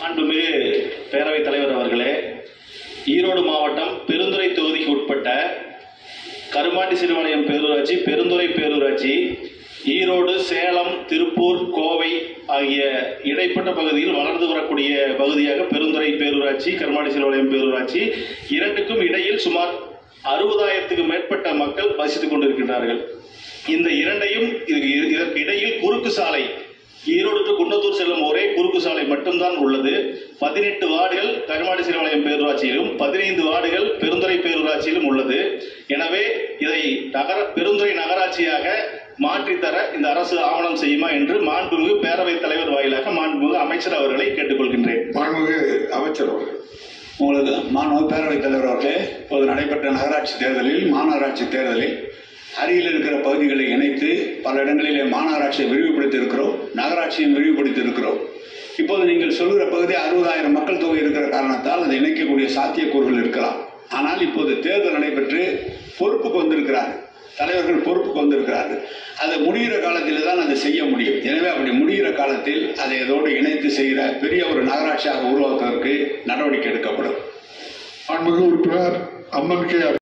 மாண்புமிகு பேரவைத் தலைவர் அவர்களே ஈரோடு மாவட்டம் பெருந்துறை தொகுதிக்கு உட்பட்ட கருமாண்டி சிறுவலயம் பேரூராட்சி பெருந்துறை பேரூராட்சி ஈரோடு சேலம் திருப்பூர் கோவை ஆகிய இடைப்பட்ட பகுதியில் வளர்ந்து வரக்கூடிய பகுதியாக பெருந்துறை பேரூராட்சி கருமாண்டி சிறுவலயம் பேரூராட்சி இரண்டுக்கும் இடையில் சுமார் அறுபதாயிரத்துக்கு மேற்பட்ட மக்கள் வசித்துக் கொண்டிருக்கின்றார்கள் இந்த இரண்டையும் இது- இதற்கு இடையில் குறுக்கு சாலை ஈரோடு to குன்னத்தூர் செல்லும் ஒரே குறுக்கு சாலை மட்டும்தான் உள்ளது பதினெட்டு வார்டுகள் கருமாடி சிறுவலயம் பேரூராட்சியிலும் பதினைந்து வார்டுகள் பெருந்துறை பேரூராட்சியிலும் உள்ளது எனவே இதை நகர பெருந்துறை நகராட்சியாக மாற்றித்தர இந்த அரசு ஆவணம் செய்யுமா என்று மாண்புமிகு பேரவைத் தலைவர் வாயிலாக மாண்புமிகு அமைச்சர் அவர்களை கேட்டுக்கொள்கின்றேன் மாண்புமிகு அமைச்சர் அவர்கள் உங்களுக்கு மாணவ பேரவைத் தலைவர் அவர்களே இப்போது நடைபெற்ற நகராட்சி தேர்தலில் மாநகராட்சி தேர்தலில் அருகில் இருக்கிற பகுதிகளை இணைத்து பல இடங்களிலே மாநகராட்சியை விரிவுபடுத்தி இருக்கிறோம் நகராட்சியும் விரிவுபடுத்தி இருக்கிறோம் இப்போது நீங்கள் சொல்கிற பகுதி அறுபதாயிரம் மக்கள் தொகை இருக்கிற காரணத்தால் அதை இணைக்கக்கூடிய சாத்தியக்கூறுகள் இருக்கலாம் ஆனால் இப்போது தேர்தல் நடைபெற்று பொறுப்புக்கு வந்திருக்கிறார்கள் தலைவர்கள் பொறுப்புக்கு வந்திருக்கிறார்கள் அது முடிகிற காலத்தில் தான் அதை செய்ய முடியும் எனவே அப்படி முடிகிற காலத்தில் அதை இதோடு இணைத்து செய்கிற பெரிய ஒரு நகராட்சியாக உருவாக்குவதற்கு நடவடிக்கை எடுக்கப்படும் மாண்புமிகு உறுப்பினர் அம்மன் கே